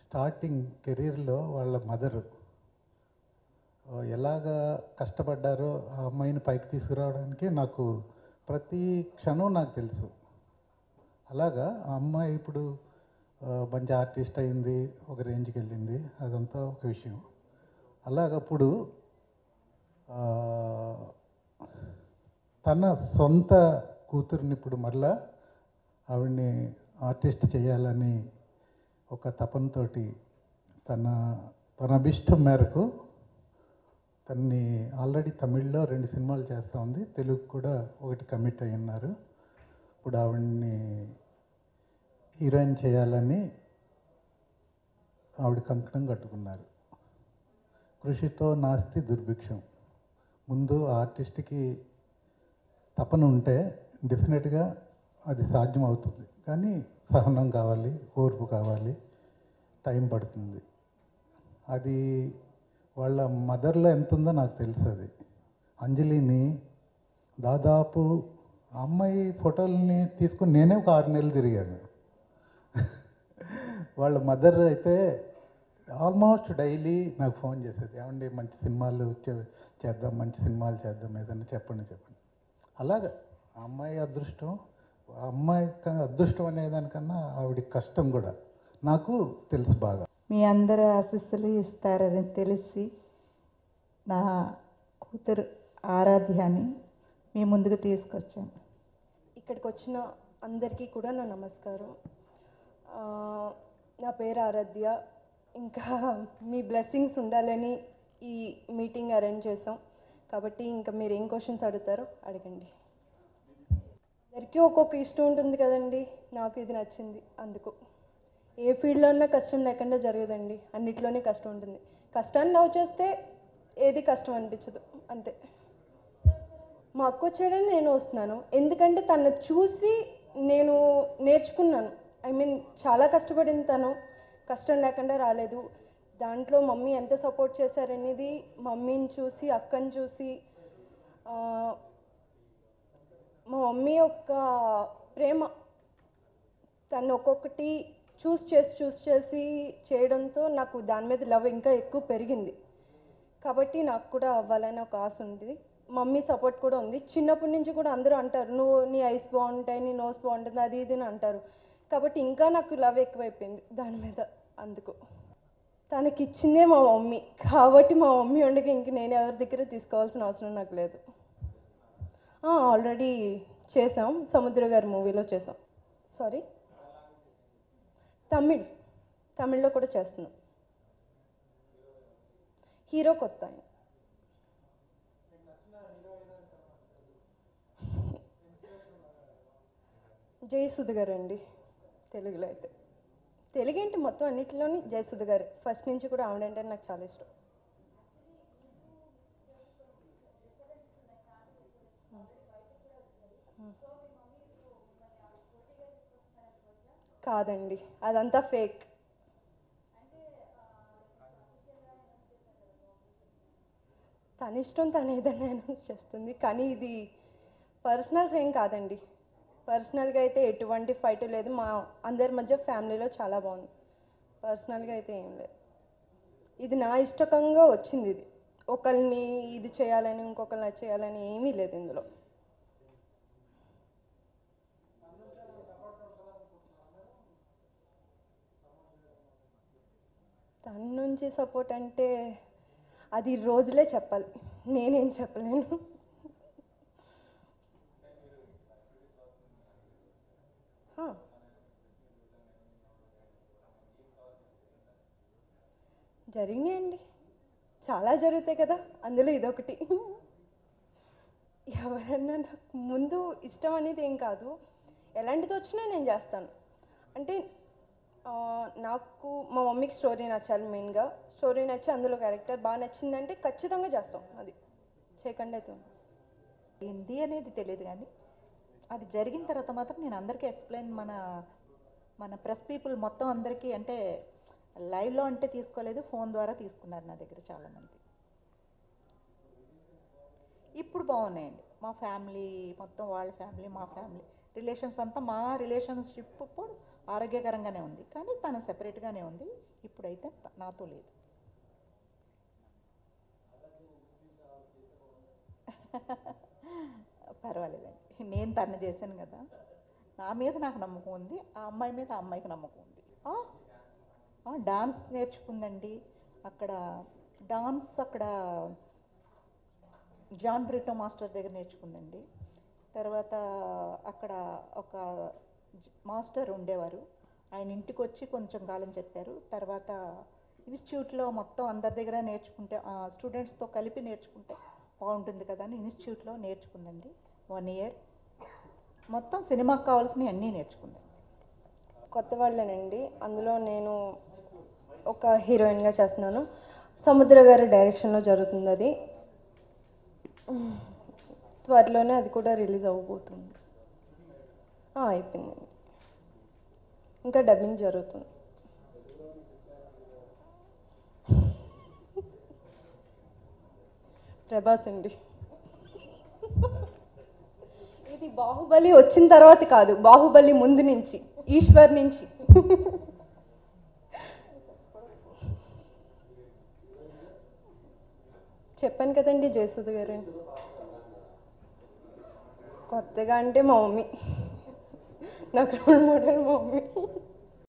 Starting కెరీర్లో వాళ్ళ mother ఎలాగ కష్టపడ్డారో ఆ అమ్మాయిని పైకి తీసుకురావడానికి నాకు ప్రతి క్షణం నాకు తెలుసు అలాగా ఆ అమ్మాయి ఇప్పుడు ఆ, మంచి ఆర్టిస్ట్ అయింది ఒక రేంజ్కి వెళ్ళింది అదంతా ఒక విషయం అలాగప్పుడు ఆ, తన సొంత కూతుర్ని ఇప్పుడు మళ్ళా ఆవిడ్ని ఆర్టిస్ట్ చేయాలని ఒక తపనతోటి తన తన అభిష్టం మేరకు తన్ని ఆల్రెడీ తమిళ్లో రెండు సినిమాలు చేస్తూ ఉంది తెలుగు కూడా ఒకటి కమిట్ అయి ఉన్నారు ఇప్పుడు ఆవిడ్ని హీరోయిన్ చేయాలని ఆవిడ కంకణం కట్టుకున్నారు కృషితో నాస్తి దుర్భిక్షం ముందు ఆర్టిస్ట్కి తపన ఉంటే డెఫినెట్గా అది సాధ్యం అవుతుంది కానీ సహనం కావాలి ఓర్పు కావాలి టైం పడుతుంది అది వాళ్ళ మదర్లో ఎంత ఉందో నాకు తెలుసు అది అంజలిని దాదాపు ఆ అమ్మాయి ఫోటోలని తీసుకుని నేనే ఒక ఆరు నెలలు తిరిగాను వాళ్ళ మదర్ అయితే ఆల్మోస్ట్ డైలీ నాకు ఫోన్ చేసేది ఏమండి మంచి సినిమాలు చే- చేద్దాం మంచి సినిమాలు చేద్దాం ఏదన్నా చెప్పండి చెప్పండి అలాగా ఆ అమ్మాయి అదృష్టం ఆ అమ్మాయి క- అదృష్టం అనేదానికన్నా ఆవిడ కష్టం కూడా నాకు తెలుసు బాగా మీ అందరి ఆశీస్సులు ఇస్తారని తెలిసి నా కూతురు ఆరాధ్యాన్ని మీ ముందుకు తీసుకొచ్చాను ఇక్కడికి వచ్చిన అందరికీ కూడా నా నమస్కారం ఆ, నా పేరు ఆరాధ్య ఇంకా మీ బ్లెస్సింగ్స్ ఉండాలని ఈ మీటింగ్ అరేంజ్ చేసాం కాబట్టి ఇంకా మీరు ఏం క్వశ్చన్స్ అడుగుతారో అడగండి అందరికీ ఒక్కొక్క ఇష్టం ఉంటుంది కదండి నాకు ఇది నచ్చింది అందుకు ఏ ఫీల్డ్లో ఉన్నా కష్టం లేకుండా జరగదండి అన్నిట్లోనే కష్టం ఉంటుంది కష్టాన్ని లవ్ చేస్తే ఏది కష్టం అనిపించదు అంతే మా అక్క వచ్చాడని నేను వస్తున్నాను ఎందుకంటే తను చూసి నేను నేర్చుకున్నాను ఐ మీన్ చాలా కష్టపడింది తను కష్టం లేకుండా రాలేదు దాంట్లో మమ్మీ ఎంత సపోర్ట్ చేశారనేది మమ్మీని చూసి అక్కని చూసి ఆ, మా మమ్మీ యొక్క ప్రేమ తను ఒక్కొక్కటి చూస్ చేసి చూస్ చేసి చేయడంతో నాకు దాని మీద లవ్ ఇంకా ఎక్కువ పెరిగింది కాబట్టి నాకు కూడా అవ్వాలని ఒక ఆశ ఉంది మమ్మీ సపోర్ట్ కూడా ఉంది చిన్నప్పటి నుంచి కూడా అందరూ అంటారు నువ్వు నీ ఐస్ బాగుంటాయి నీ నోస్ బాగుంటుంది అది ఇది అని అంటారు కాబట్టి ఇంకా నాకు లవ్ ఎక్కువైపోయింది దాని మీద అందుకు తనకి ఇచ్చిందే మా మమ్మీ కాబట్టి మా మమ్మీ ఉండగా ఇంక నేను ఎవరి దగ్గర తీసుకోవాల్సిన అవసరం నాకు లేదు ఆల్రెడీ చేసాం సముద్ర గారి మూవీలో చేసాం సారీ తమిళ్ తమిళ్లో కూడా చేస్తున్నాం హీరో కొత్త ఆయన జయసుధ గారు అండి తెలుగులో అయితే తెలుగు ఏంటి మొత్తం అన్నిటిలోని జయసుధ గారు ఫస్ట్ నుంచి కూడా ఆవిడంటే నాకు చాలా ఇష్టం కాదండి అదంతా ఫేక్ తన ఇష్టం తను ఏదైనా అనౌన్స్ చేస్తుంది కానీ ఇది పర్సనల్స్ ఏం కాదండి పర్సనల్గా అయితే ఎటువంటి ఫైట్ లేదు మా అందరి మధ్య ఫ్యామిలీలో చాలా బాగుంది పర్సనల్గా అయితే ఏం లేదు ఇది నా ఇష్టకంగా వచ్చింది ఇది ఒకరిని ఇది చేయాలని ఇంకొకరిని అది చేయాలని ఏమీ లేదు ఇందులో తన నుంచి సపోర్ట్ అంటే అది రోజులే చెప్పాలి నేనేం చెప్పలేను హా. జరిగినాయండి చాలా జరుగుతాయి కదా అందులో ఇదొకటి ఎవరన్నా నాకు ముందు ఇష్టం అనేది ఏం కాదు ఎలాంటిది వచ్చినా నేను చేస్తాను అంటే ఆ, నాకు మా మమ్మీకి స్టోరీ నచ్చాలి మెయిన్గా స్టోరీ నచ్చి అందులో క్యారెక్టర్ బాగా నచ్చిందంటే ఖచ్చితంగా చేస్తాం అది చేయకుండా అయితే ఉండదు. హిందీ అనేది తెలియదు కానీ అది జరిగిన తర్వాత మాత్రం నేను అందరికీ ఎక్స్ప్లెయిన్ మన మన ప్రెస్ పీపుల్ మొత్తం అందరికీ అంటే లైవ్లో అంటే తీసుకోలేదు ఫోన్ ద్వారా తీసుకున్నారు నా దగ్గర చాలామంది ఇప్పుడు బాగున్నాయండి మా ఫ్యామిలీ మొత్తం వాళ్ళ ఫ్యామిలీ మా ఫ్యామిలీ రిలేషన్స్ అంతా మా రిలేషన్షిప్ ఇప్పుడు ఆరోగ్యకరంగానే ఉంది కానీ తను సెపరేట్గానే ఉంది ఇప్పుడైతే త- నాతో లేదు పర్వాలేదండి నేను తను చేశాను కదా నా మీద నాకు నమ్మకం ఉంది ఆ అమ్మాయి మీద ఆ అమ్మాయికి నమ్మకం ఉంది ఆ, ఆ, డాన్స్ నేర్చుకుందండి అక్కడ డాన్స్ అక్కడ జాన్ బ్రిటో మాస్టర్ దగ్గర నేర్చుకుందండి తర్వాత అక్కడ ఒక జ- మాస్టర్ ఉండేవారు ఆయన ఇంటికి వచ్చి కొంచెం కాలం చెప్పారు తర్వాత ఇన్స్టిట్యూట్లో మొత్తం అందరి దగ్గర నేర్చుకుంటే స్టూడెంట్స్తో కలిపి నేర్చుకుంటే బాగుంటుంది కదా అని ఇన్స్టిట్యూట్లో నేర్చుకుందండి వన్ ఇయర్ మొత్తం సినిమాకి కావాల్సినవి అన్నీ నేర్చుకుందండి కొత్త వాళ్ళేనండి అందులో నేను ఒక హీరోయిన్గా చేస్తున్నాను సముద్ర గారి డైరెక్షన్లో జరుగుతుంది అది త్వరలోనే అది కూడా రిలీజ్ అవ్వబోతుంది ఆ, అయిపోయిందండి ఇంకా డబ్బింగ్ జరుగుతుంది ప్రభాస్ అండి ఇది బాహుబలి వచ్చిన తర్వాత కాదు బాహుబలి ముందు నుంచి ఈశ్వర్ నుంచి చెప్పాను కదండి జయసుధ గారు అని. కొత్తగా అంటే మా మమ్మీ నాకు రోల్ మోడల్ మా మమ్మీ